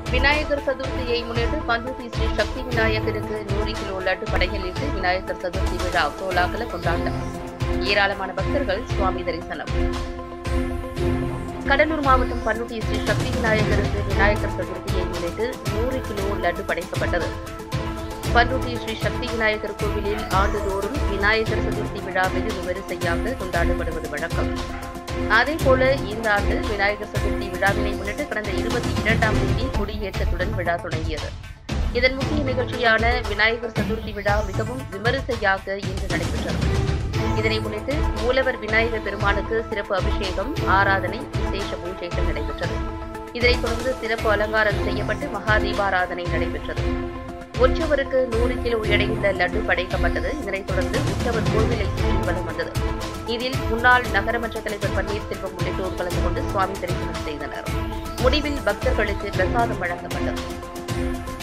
விநாயகர் சதுர்த்தியை முன்னிட்டு பண்ருட்டி ஸ்ரீ சக்தி விநாயகருக்கு நூறு கிலோ லட்டு படையலிட்டு விநாயகர் சதுர்த்தி விழா கோலாகல கொண்டாட்டம் ஏராளமான பக்தர்கள் சுவாமி தரிசனம் கடலூர் மாவட்டம் பண்ருட்டி ஸ்ரீ சக்தி விநாயகருக்கு விநாயகர் சதுர்த்தியை முன்னிட்டு நூறு கிலோ லட்டு படைக்கப்பட்டது பண்ருட்டி ஸ்ரீ சக்தி விநாயகர் கோவிலில் ஆண்டுதோறும் விநாயகர் சதுர்த்தி விழா வெகு விமரிசையாக கொண்டாடப்படுவது வழக்கம் அதேபோல இந்த ஆண்டு விநாயகர் சதுர்த்தி விழாவினை முன்னிட்டு கடந்த இருபத்தி இரண்டாம் தேதி கொடியேற்றத்துடன் விழா தொடங்கியது இதன் முக்கிய நிகழ்ச்சியான விநாயகர் சதுர்த்தி விழா மிகவும் விமரிசையாக இன்று நடைபெற்றது இதனை முன்னிட்டு மூலவர் விநாயகர் பெருமானுக்கு சிறப்பு அபிஷேகம் ஆராதனை விசேஷ பூஜைகள் நடைபெற்றது இதனைத் தொடர்ந்து சிறப்பு அலங்காரம் செய்யப்பட்டு மகா தீபாராதனை நடைபெற்றது உற்சவருக்கு நூறு கிலோ எடையுள்ள லட்டு படைக்கப்பட்டது இதனைத் தொடர்ந்து உற்சவர் கோவிலை சுற்றி வலம் வந்தது இதில் முன்னாள் நகரமன்ற தலைவர் பன்னீர்செல்வம் உள்ளிட்டோர் கலந்து கொண்டு சுவாமி தரிசனம் செய்தனர் முடிவில் பக்தர்களுக்கு பிரசாதம் வழங்கப்பட்டது